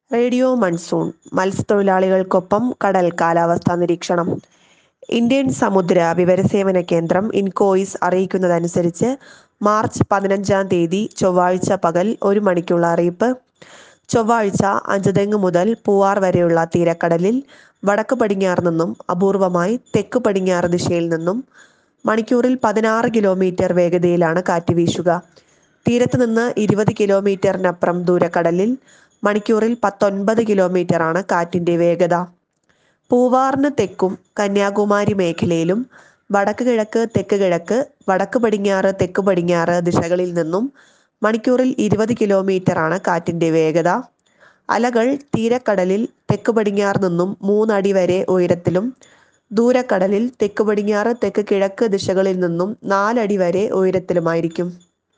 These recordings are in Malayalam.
റേഡിയോ മൺസൂൺ മത്സ്യത്തൊഴിലാളികൾക്കൊപ്പം കടൽ കാലാവസ്ഥാ നിരീക്ഷണം ഇന്ത്യൻ സമുദ്ര വിവരസേവന കേന്ദ്രം ഇൻകോയിസ് അറിയിക്കുന്നതനുസരിച്ച് മാർച്ച് പതിനഞ്ചാം തീയതി ചൊവ്വാഴ്ച പകൽ ഒരു മണിക്കുള്ള അറിയിപ്പ് ചൊവ്വാഴ്ച അഞ്ചുതെങ്ങ് മുതൽ പൂവാർ വരെയുള്ള തീരക്കടലിൽ വടക്ക് പടിഞ്ഞാറ് നിന്നും അപൂർവമായി തെക്ക് പടിഞ്ഞാറ് ദിശയിൽ നിന്നും മണിക്കൂറിൽ പതിനാറ് കിലോമീറ്റർ വേഗതയിലാണ് കാറ്റ് വീശുക തീരത്ത് നിന്ന് ഇരുപത് കിലോമീറ്ററിനപ്പുറം ദൂരക്കടലിൽ മണിക്കൂറിൽ പത്തൊൻപത് കിലോമീറ്ററാണ് കാറ്റിന്റെ വേഗത പൂവാറിന് തെക്കും കന്യാകുമാരി മേഖലയിലും വടക്ക് കിഴക്ക് തെക്ക് കിഴക്ക് വടക്ക് പടിഞ്ഞാറ് തെക്ക് പടിഞ്ഞാറ് ദിശകളിൽ നിന്നും മണിക്കൂറിൽ ഇരുപത് കിലോമീറ്ററാണ് കാറ്റിന്റെ വേഗത അലകൾ തീരക്കടലിൽ തെക്ക് പടിഞ്ഞാറ് നിന്നും മൂന്നടി വരെ ഉയരത്തിലും ദൂരക്കടലിൽ തെക്ക് പടിഞ്ഞാറ് തെക്ക് കിഴക്ക് ദിശകളിൽ നിന്നും നാലടി വരെ ഉയരത്തിലുമായിരിക്കും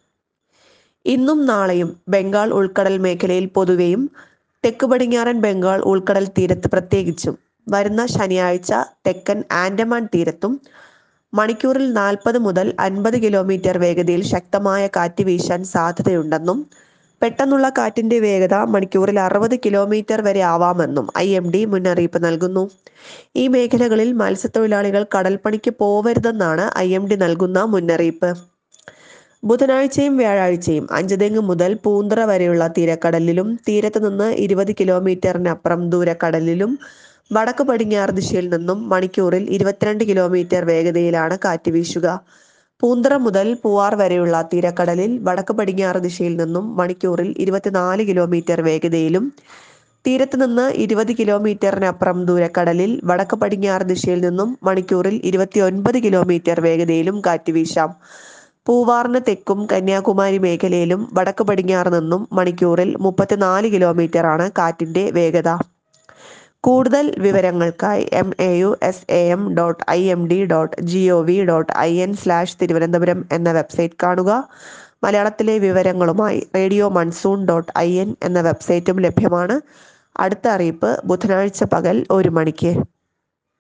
ഇന്നും നാളെയും ബംഗാൾ ഉൾക്കടൽ മേഖലയിൽ പൊതുവെയും തെക്ക് പടിഞ്ഞാറൻ ബംഗാൾ ഉൾക്കടൽ തീരത്ത് പ്രത്യേകിച്ചും വരുന്ന ശനിയാഴ്ച തെക്കൻ ആൻഡമാൻ തീരത്തും മണിക്കൂറിൽ നാൽപ്പത് മുതൽ അൻപത് കിലോമീറ്റർ വേഗതയിൽ ശക്തമായ കാറ്റ് വീശാൻ സാധ്യതയുണ്ടെന്നും പെട്ടെന്നുള്ള കാറ്റിന്റെ വേഗത മണിക്കൂറിൽ അറുപത് കിലോമീറ്റർ വരെ ആവാമെന്നും ഐ എം ഡി മുന്നറിയിപ്പ് നൽകുന്നു ഈ മേഖലകളിൽ മത്സ്യത്തൊഴിലാളികൾ കടൽപ്പണിക്ക് പോവരുതെന്നാണ് ഐ എം ഡി നൽകുന്ന മുന്നറിയിപ്പ് ബുധനാഴ്ചയും വ്യാഴാഴ്ചയും അഞ്ചുതെങ്ങ് മുതൽ പൂന്തറ വരെയുള്ള തീരക്കടലിലും തീരത്ത് നിന്ന് ഇരുപത് കിലോമീറ്ററിനപ്പുറം ദൂരക്കടലിലും വടക്ക് പടിഞ്ഞാറ് ദിശയിൽ നിന്നും മണിക്കൂറിൽ ഇരുപത്തിരണ്ട് കിലോമീറ്റർ വേഗതയിലാണ് കാറ്റ് വീശുക പൂന്തറ മുതൽ പൂവാർ വരെയുള്ള തീരക്കടലിൽ വടക്ക് പടിഞ്ഞാറ് ദിശയിൽ നിന്നും മണിക്കൂറിൽ ഇരുപത്തിനാല് കിലോമീറ്റർ വേഗതയിലും തീരത്ത് നിന്ന് ഇരുപത് കിലോമീറ്ററിനപ്പുറം ദൂരക്കടലിൽ വടക്ക് പടിഞ്ഞാറ് ദിശയിൽ നിന്നും മണിക്കൂറിൽ ഇരുപത്തിയൊൻപത് കിലോമീറ്റർ വേഗതയിലും കാറ്റ് വീശാം പൂവാറിന് തെക്കും കന്യാകുമാരി മേഖലയിലും വടക്ക് പടിഞ്ഞാറ് നിന്നും മണിക്കൂറിൽ മുപ്പത്തിനാല് കിലോമീറ്ററാണ് കാറ്റിന്റെ വേഗത കൂടുതൽ വിവരങ്ങൾക്കായി M A U S A M dot I M D dot G O V dot I N slash Thiruvananthapuram എന്ന വെബ്സൈറ്റ് കാണുക മലയാളത്തിലെ വിവരങ്ങളുമായി radio monsoon dot I N എന്ന വെബ്സൈറ്റും ലഭ്യമാണ് അടുത്ത അറിയിപ്പ് ബുധനാഴ്ച പകൽ ഒരു മണിക്ക്